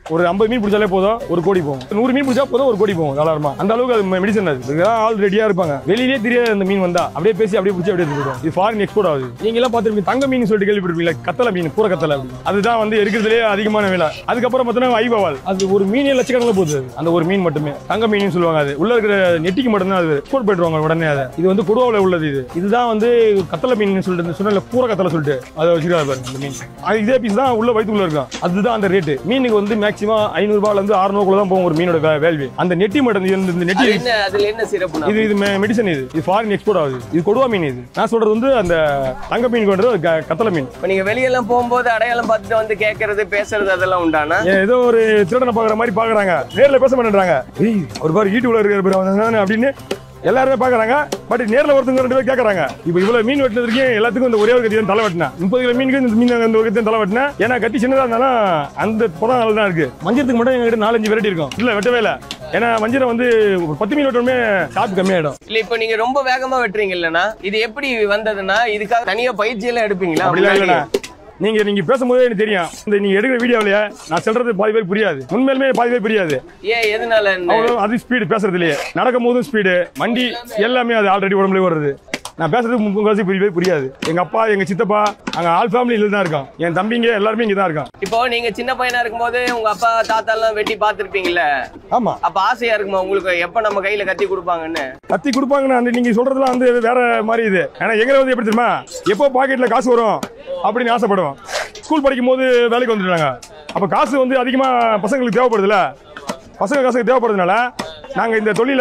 ஒரு ஐம்பது மீன் பிடிச்சாலே போதும் ஒரு கோடி போகும் நூறு மீன் பிடிச்சா போதும் ஒரு கோடி போகும் தாராளமா அந்த அளவுக்கு அது மெடிசன் அது இதுதான் ஆள் ரெடியா இருப்பாங்க வெளியிலே தெரியாது அந்த மீன் வந்தா அப்படியே பேசி அப்படியே பிடிச்சி அப்படியே இருக்கும் இது ஃபாரின் எக்ஸ்போர்ட் ஆகுது நீங்க எல்லாம் பார்த்துருப்பீங்க தங்க மீன் சொல்லிட்டு கேள்விப்பட்டிருப்பீங்களா கத்தலை மீன் பூர கத்தலை அப்படி அதுதான் வந்து இருக்கிறதுலே அதிகமான விலை அதுக்கப்புறம் பார்த்தீங்கன்னா ஐபவால் அது ஒரு மீனே லட்சக்கணக்கில் போகுது அது. அந்த ஒரு மீன் மட்டுமே தங்க மீன் சொல்லுவாங்க அது உள்ள இருக்கிற நெட்டிக்கு மட்டும்தான் அது எக்ஸ்போர்ட் போயிடுவாங்க உடனே அதை இது வந்து கொடுவாவில் உள்ளது இது இதுதான் வந்து கத்தலை மீன் சொல்லிட்டு சொன்ன பூர கத்தலை சொல்லிட்டு அதை வச்சிருக்காரு பாருங்க இந்த மீன் அது இதே பீஸ் தான் உள்ள வயிற்றுக்குள்ள இருக்கும் அதுதான் அந்த ரேட்டு மீனுக்கு வந்து மேக்ஸிமம் ஐநூறுபால இருந்து அறுநூறுக்குள்ள தான் போகும் ஒரு மீனோட வேல்வி அந்த நெட்டி மட்டும் இந்த- இந்த நெட்டி அது என்ன அதுல என்ன சிறப்புனா இது இது மெடிசன் இது இது ஃபாரின் எக்ஸ்போர்ட் ஆகுது இது கொடுவா மீன் இது நான் சொல்றது வந்து அந்த தங்க மீன் கொண்டது க- கத்தலை மீன் இப்ப நீங்க வெளியெல்லாம் போகும்போது அடையாளம் பார்த்துட்டு வந்து கேட்கறது பேசுறது அதெல்லாம் உண்டானா ஏன் ஏதோ ஒரு திருடனை பாக்குற மாதிரி பாக்குறாங்க நேர்ல பேச மாட்டேன்றாங்க ஏய் ஒரு பாரு யூடியூப்ல இருக்கிற பாரு அவன் தானே அப்படின்னு எல்லாருமே பாக்குறாங்க பட் நேர்ல ஒருத்தங்க ரெண்டு பேர் கேக்குறாங்க இப்போ இவ்வளவு மீன் வெட்டினதுக்கு எல்லாத்துக்கும் இந்த ஒரே ஒரு கத்தி தான் தலை வெட்டினேன் முப்பது கிலோ மீனுக்கு இந்த மீன் அந்த ஒரு கத்தி தான் தலை வெட்டினேன் ஏன்னா கத்தி சின்னதா இருந்தாலும் அந்த புறம் நல்லா தான் இருக்கு மஞ்சத்துக்கு மட்டும் எங்ககிட்ட நாலஞ்சு வெரைட்டி இருக்கும் இல்ல வெட்டவே இல்லை ஏன்னா வஞ்சிரம் வந்து ஒரு பத்து மீன் வெட்டணுமே சாப்பு கம்மியாயிடும் இல்ல இப்ப நீங்க ரொம்ப வேகமா வெட்டுறீங்க இல்லனா இது எப்படி வந்ததுன்னா இதுக்காக தனியா பயிற்சி எல்லாம் எடுப்பீங்களா அப்படிலாம் முன்னாடி? இல்லைண்ணா நீங்க நீங்க பேசும்போதே எனக்கு தெரியும் இந்த நீங்க எடுக்கிற வீடியோவிலேயே நான் சொல்றது பாதி பேர் புரியாது உண்மையிலுமே பாதி பேர் புரியாது ஏன் எதனால என்ன? அவ்வளோ அது ஸ்பீடு பேசுறதுலயே நடக்கும் போதும் ஸ்பீடு வண்டி எல்லாமே அது ஆல்ரெடி உடம்புல வருது நான் பேசுறது முக்கால்வாசி புரியவே புரியாது எங்க அப்பா எங்க சித்தப்பா அங்க ஆல் ஃபேமிலி இதுல தான் இருக்கோம் என் தம்பிங்க எல்லாருமே இங்க தான் இருக்கான் இப்போ நீங்க சின்ன பையனா இருக்கும்போது உங்க அப்பா தாத்தா எல்லாம் வெட்டி பார்த்திருப்பீங்கல்ல ஆமா அப்ப ஆசையா இருக்குமா உங்களுக்கு எப்ப நம்ம கையில கத்தி கொடுப்பாங்கன்னு கத்தி கொடுப்பாங்கண்ணா அந்த நீங்க சொல்றதுலாம் வந்து வேற மாதிரி இது ஏன்னா எங்களை வந்து எப்படி தெரியுமா எப்போ பாக்கெட்ல காசு வரும் அப்படின்னு ஆசைப்படுவோம் ஸ்கூல் படிக்கும் போது வேலைக்கு வந்துட்டாங்க அப்ப காசு வந்து அதிகமா பசங்களுக்கு தேவைப்படுதுல பசங்க காசுக்கு தேவைப்படுறதுனால நாங்க இந்த தொழில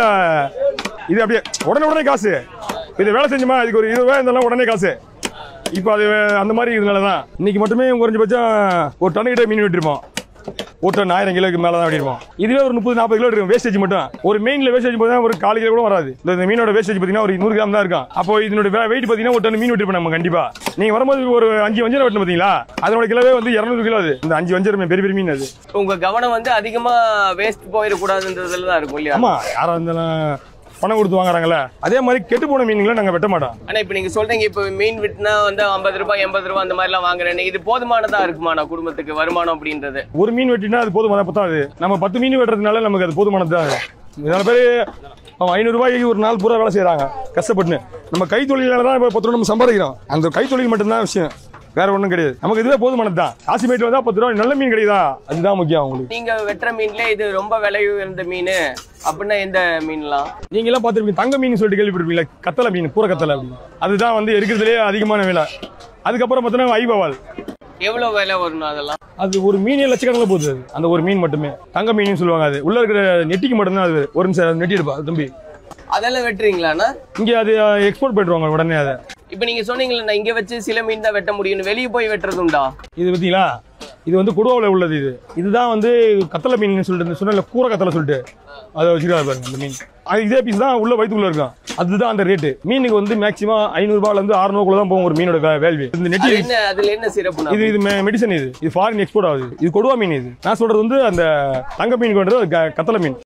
இது அப்படியே உடனே உடனே காசு இது வேலை செஞ்சோமா இதுக்கு ஒரு இருபது ரூபாய் இருந்தாலும் உடனே காசு இப்போ அது அந்த மாதிரி இதனால தான் இன்னைக்கு மட்டுமே குறைஞ்சபட்சம் ஒரு டன் கிட்ட மீன் விட்டுருப்போம் ஒரு டன் ஆயிரம் கிலோக்கு மேலே தான் வெட்டிருப்போம் இதுவே ஒரு முப்பது நாற்பது கிலோ இருக்கும் வேஸ்டேஜ் மட்டும் ஒரு மெயின்ல வேஸ்டேஜ் பார்த்தீங்கன்னா ஒரு கால் கிலோ கூட வராது இந்த இந்த மீனோட வேஸ்டேஜ் பார்த்தீங்கன்னா ஒரு நூறு கிராம் தான் இருக்கும் அப்போ இதனோட வெயிட் பார்த்தீங்கன்னா ஒரு டன் மீன் வெட்டிருப்போம் நம்ம கண்டிப்பா நீங்க வரும்போது ஒரு அஞ்சு வஞ்சரம் வெட்டணும் பார்த்தீங்களா அதனோட கிலோவே வந்து இரநூறு கிலோ அது இந்த அஞ்சு வஞ்சரம் பெரிய பெரிய மீன் அது உங்க கவனம் வந்து அதிகமா வேஸ்ட் போயிடக்கூடாதுன்றதுல தான் இருக்கும் இல்லையா ஆமா யாரா இருந்தாலும் பணம் கொடுத்து வாங்குறாங்கல்ல அதே மாதிரி கெட்டு போன மீன்களை நாங்க வெட்ட மாட்டோம் ஆனா இப்ப நீங்க சொல்றீங்க இப்ப மீன் விட்டுனா வந்து ஐம்பது ரூபாய் எண்பது ரூபாய் அந்த மாதிரி எல்லாம் வாங்குறேன்னு இது போதுமானதா இருக்குமா நான் குடும்பத்துக்கு வருமானம் அப்படின்றது ஒரு மீன் வெட்டினா அது போதுமான பத்தாது நம்ம பத்து மீன் வெட்டுறதுனால நமக்கு அது போதுமானது தான் அது. நிறைய பேர் அவன் ஐநூறு ரூபாய்க்கு ஒரு நாள் பூரா வேலை செய்றாங்க கஷ்டப்பட்டு நம்ம கைத்தொழிலால தான் இப்போ பத்து ரூபா நம்ம சம்பாதிக்கிறோம் அந்த கைத்தொழில் மட்டும்தான் விஷயம் வேற ஒன்றும் கிடையாது நமக்கு இதுவே போதுமானது தான் காசிமேட்டில் வந்தா பத்து ரூபா நல்ல மீன் கிடைக்குதா அதுதான் முக்கியம் அவங்களுக்கு நீங்க வெட்டுற மீன்ல இது ரொம்ப விலை உயர்ந்த மீன் அப்படின்னா எந்த மீன்லாம் நீங்க எல்லாம் பார்த்துருப்பீங்க தங்க மீன் சொல்லிட்டு கேள்விப்பட்டிருப்பீங்களா கத்தலை மீன் பூர கத்தலை அப்படின்னு அதுதான் வந்து இருக்கிறதுலே அதிகமான விலை அதுக்கப்புறம் பார்த்தீங்கன்னா ஐபவால் எவ்வளவு விலை வரும் அதெல்லாம் அது ஒரு மீனே லட்சக்கணக்கில் போகுது அது அந்த ஒரு மீன் மட்டுமே தங்க மீன் சொல்லுவாங்க அது உள்ள இருக்கிற நெட்டிக்கு மட்டும்தான் அது ஒரு நிமிஷம் நெட்டி எடுப்பா அது தம்பி அதெல்லாம் வெட்டுறீங்களாண்ணா இங்க அது எக்ஸ்போர்ட் போயிடுவாங்க உடனே அதை இப்ப நீங்க சொன்னீங்களே நான் இங்க வச்சு சில மீன் தான் வெட்ட முடியும்னு வெளியே போய் வெட்டுறது உண்டா இது பார்த்தீங்களா இது வந்து குடுவாவில் உள்ளது இது இதுதான் வந்து கத்தலை மீன் சொல்லிட்டு சொன்ன கூர கத்தலை சொல்லிட்டு அதை வச்சிருக்காரு பாருங்க அந்த மீன் அது இதே பீஸ் தான் உள்ள வயிற்றுக்குள்ள இருக்கும் அதுதான் அந்த ரேட்டு மீனுக்கு வந்து மேக்ஸிமம் ஐநூறுபால இருந்து அறுநூறுக்குள்ள தான் போகும் ஒரு மீனோட வே- வேல்வி இந்த நெட்டி அது என்ன அதுல என்ன சிறப்புனா இது இது மெடிசன் இது இது ஃபாரின் எக்ஸ்போர்ட் ஆகுது இது கொடுவா மீன் இது நான் சொல்றது வந்து அந்த தங்க மீன் கொண்டது க- கத்தலை மீன்